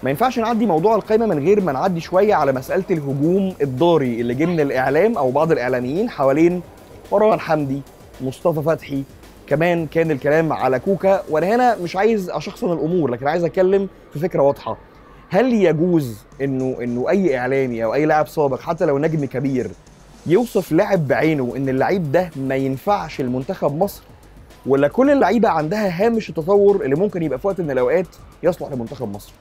ما ينفعش نعدي موضوع القايمه من غير ما نعدي شويه على مساله الهجوم الضاري اللي جه من الاعلام او بعض الاعلاميين حوالين مروان حمدي مصطفى فتحي كمان كان الكلام على كوكا وانا هنا مش عايز اشخصن الامور لكن عايز اتكلم في فكره واضحه هل يجوز انه انه اي اعلامي او اي لاعب سابق حتى لو نجم كبير يوصف لاعب بعينه ان اللعيب ده ما ينفعش لمنتخب مصر ولا كل اللعيبه عندها هامش التطور اللي ممكن يبقى في وقت من الاوقات يصلح لمنتخب مصر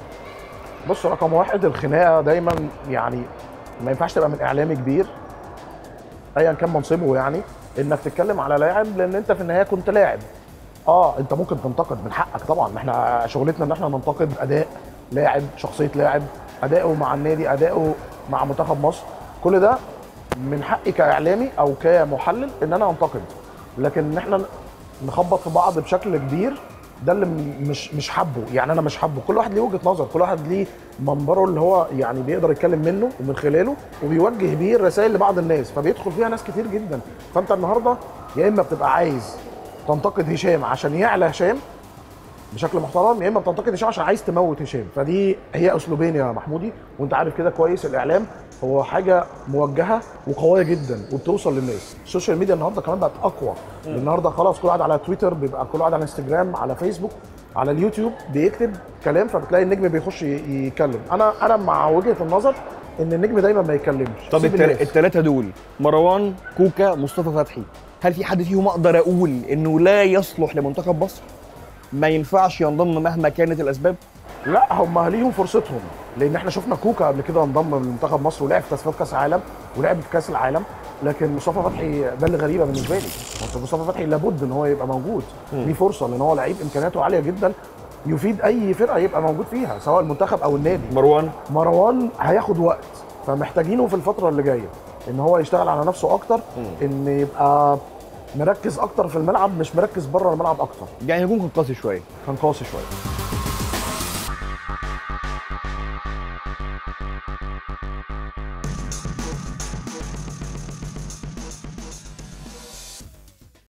بص رقم واحد الخناقه دايما يعني ما ينفعش تبقى من اعلامي كبير ايا كان منصبه يعني انك تتكلم على لاعب لان انت في النهايه كنت لاعب اه انت ممكن تنتقد من حقك طبعا احنا شغلتنا ان احنا ننتقد اداء لاعب شخصيه لاعب اداؤه مع النادي اداؤه مع منتخب مصر كل ده من حقي كاعلامي او كمحلل ان انا انتقد لكن ان احنا نخبط في بعض بشكل كبير ده اللي م- مش مش حابه يعني انا مش حابه كل واحد ليه وجهه نظر كل واحد ليه منبره اللي هو يعني بيقدر يتكلم منه ومن خلاله وبيوجه بيه الرسائل لبعض الناس فبيدخل فيها ناس كتير جدا فانت النهارده يا اما بتبقى عايز تنتقد هشام عشان يعلى هشام بشكل محترم يا اما بتنتقد هشام عشان عايز تموت هشام فدي هي اسلوبين يا محمودي وانت عارف كده كويس الاعلام هو حاجه موجهه وقويه جدا وبتوصل للناس السوشيال ميديا النهارده كمان بقت اقوى النهارده خلاص كل واحد على تويتر بيبقى كل واحد على انستجرام على فيسبوك على اليوتيوب بيكتب كلام فبتلاقي النجم بيخش ي- يتكلم انا انا مع وجهه النظر ان النجم دايما ما يتكلمش طب سيب التل... الناس. التلاته دول مروان كوكا مصطفى فتحي هل في حد فيهم اقدر اقول انه لا يصلح لمنتخب مصر ما ينفعش ينضم مهما كانت الاسباب لا هم ليهم فرصتهم لان احنا شفنا كوكا قبل كده انضم لمنتخب مصر ولعب في تصفيات كاس العالم ولعب في كاس العالم لكن مصطفى فتحي ده اللي غريبه بالنسبه لي مصطفى فتحي لابد ان هو يبقى موجود ليه فرصه لان هو لعيب امكانياته عاليه جدا يفيد اي فرقه يبقى موجود فيها سواء المنتخب او النادي مروان مروان هياخد وقت فمحتاجينه في الفتره اللي جايه ان هو يشتغل على نفسه اكتر ان يبقى مركز اكتر في الملعب مش مركز بره الملعب اكتر يعني هجوم كان قاسي شويه كان قاسي شويه